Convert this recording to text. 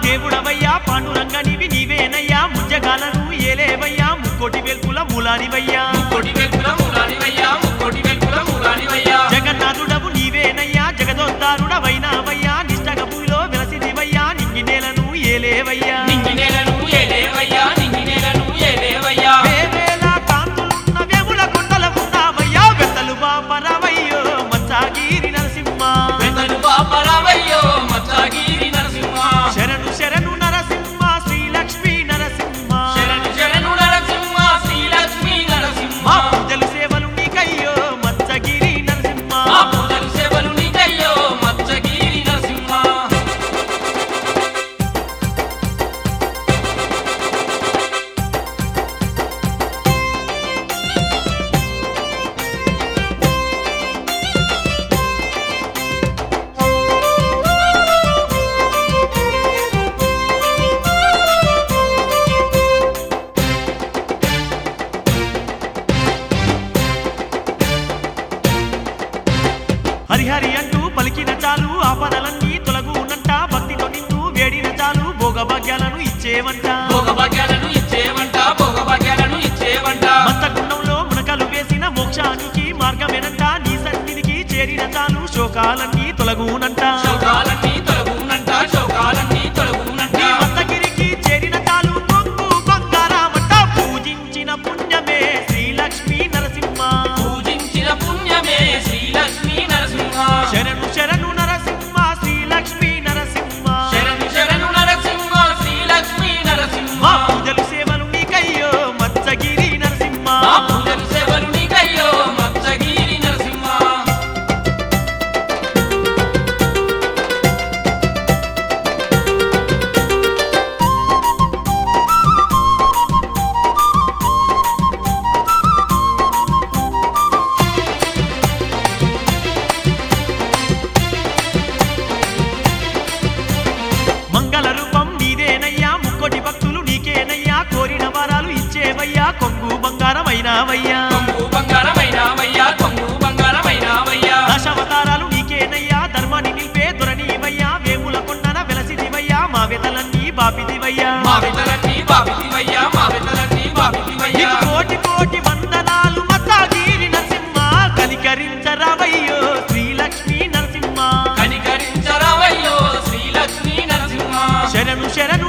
దేవుడవయ్యా పాండురంగ నీవి నీవేనయ్యా ముజ్జగాలను ఏలేవయ్యా ముక్కోటి వెల్పుల మూలానివయ్యా ముక్కోటి వెలుగుల మూలానివయ్యా, ముక్కోటి వెలుగుల మూలానివయ్యా. జగన్నాథుడవు నీవేనయ్యా జగదోద్ధారుడవైనావయ్యా నిష్టగ భూమిలో వెలసిదివయ్యా నింగి నేలను ఏలేవయ్యా నింగి నేలను ఏలేవయ్యా, నింగి నేలను ఏలేవయ్యా. వేవేల కాంతులున్న వేముల కొండల ఉన్నావయ్యా వెతలు బాపరవయ్యో మత్సాగిరి నరసింహ వెతలు బాపరావయ్యో, మత్సగిరి నరసింహ. శరణు శరణు నరసింహ శ్రీలక్ష్మీ నరసింహ శరణు శరణు నరసింహ, శ్రీలక్ష్మీ నరసింహ. మా పూజలు సేవలు నీకయ్యో మత్సగిరి నరసింహ మా పూజలు సేవలు నీకయ్యో, మత్సగిరి నరసింహ. హరిహరి అంటూ పలికిన చాలు ఆపదలన్నీ తొలగునంట భక్తితో నిన్ను వేడిన చాలు భోగభాగ్యాలను ఇచ్చేవంట భోగభాగ్యాలను ఇచ్చేవంట, భోగభాగ్యాలను ఇచ్చేవంట. మత్తగుండంలో మునకలు వేసిన మోక్షానికి మార్గమేనంట నీ సన్నిధికి చేరిన చాలు శోకాలన్నీ తొలగునంట శోకాలన్నీ తొలగునంట, శోకాలన్నీ తొలగునంట. నీ మత్తగిరికి చేరిన చాలు కొంగు బంగారామంట పూజించిన పుణ్యమే శ్రీలక్ష్మీ నరసింహ పూజించిన పుణ్యమే శ్రీలక్ష్మీ నరసింహ శరణు శరణు నరసింహ శ్రీలక్ష్మీ నరసింహ శరణు శరణు నరసింహ శ్రీలక్ష్మీ నరసింహ మా పూజలు సేవలు నీకయ్యో మత్సగిరి నరసింహ మా పూజలు సేవలు నీకయ్యో మత్సగిరి నరసింహ మంగళ రూపం నీదేనయ్యా ముక్కోటి భక్తులు నీకేనయ్యా కోరిన వరాలు ఇచ్చేవయ్యా కొంగు బంగారమైనావయ్యా కొంగు బంగారమైనావయ్యా కొంగు బంగారమైనావయ్యా దశావతారాలు నీకేనయ్యా ధర్మాన్ని నిలిపే దొరనీవయ్యా వేముల కొండన వెలసిదివయ్యా మా వెతలన్నీ బాపిదివయ్యా మా వితలన్నీ బాబితివయ్యా మా వితలన్నీ బాబితివయ్యా నీకు కోటి కోటి వందనాలు మత్సాగిరి నరసింహ కనికరించరావయ్యో శ్రీలక్ష్మీ నరసింహ కనికరించరావయ్యో శ్రీలక్ష్మీ నరసింహ శరణు శరణు